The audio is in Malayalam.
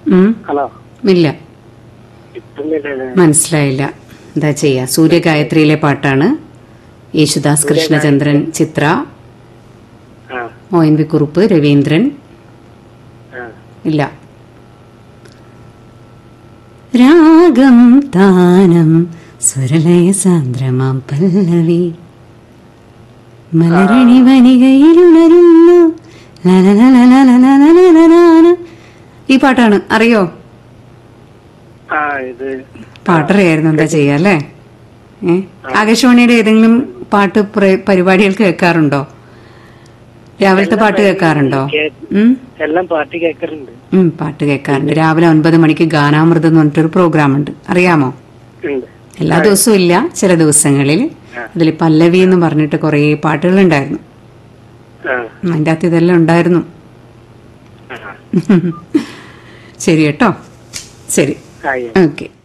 ഉം? ഹലോ ഇല്ല കിട്ടുന്നില്ല മനസ്സിലായില്ല എന്താ ചെയ്യാ സൂര്യഗായത്രിയിലെ പാട്ടാണ് യേശുദാസ് കൃഷ്ണചന്ദ്രൻ ചിത്ര ആ O N V Kurup Raveendran ആ ഇല്ല രാഗം താനം സ്വരലയ സാന്ദ്രമാം പല്ലവി മലരണി വനികയിലുണരുന്നു ലലലലലലലലലലലല. ഈ പാട്ടാണ് അറിയോ ആ ഇത് പാട്ടറിയായിരുന്നു എന്താ ചെയ്യാ അല്ലേ ഏ ആകാശവാണിയുടെ ഏതെങ്കിലും പാട്ട് പ്ര- പരിപാടികൾ കേൾക്കാറുണ്ടോ രാവിലത്തെ പാട്ട് കേൾക്കാറുണ്ടോ കേ- ഉം എല്ലാം പാട്ട് കേൾക്കാറുണ്ട് ഉം, പാട്ട് കേൾക്കാറുണ്ട് രാവിലെ ഒൻപത് മണിക്ക് ഗാനാമൃതം എന്ന് പറഞ്ഞിട്ടൊരു പ്രോഗ്രാം ഉണ്ട് അറിയാമോ ഉണ്ട് എല്ലാ ദിവസവും ഇല്ല ചില ദിവസങ്ങളിൽ അതിൽ പല്ലവി എന്ന് പറഞ്ഞിട്ട് കുറേ പാട്ടുകൾ ഉണ്ടായിരുന്നു ആ അതിൻ്റെ അകത്ത് ഇതെല്ലാം ഉണ്ടായിരുന്നു ആ ശരി കേട്ടോ ശരി ആയി ഓക്കെ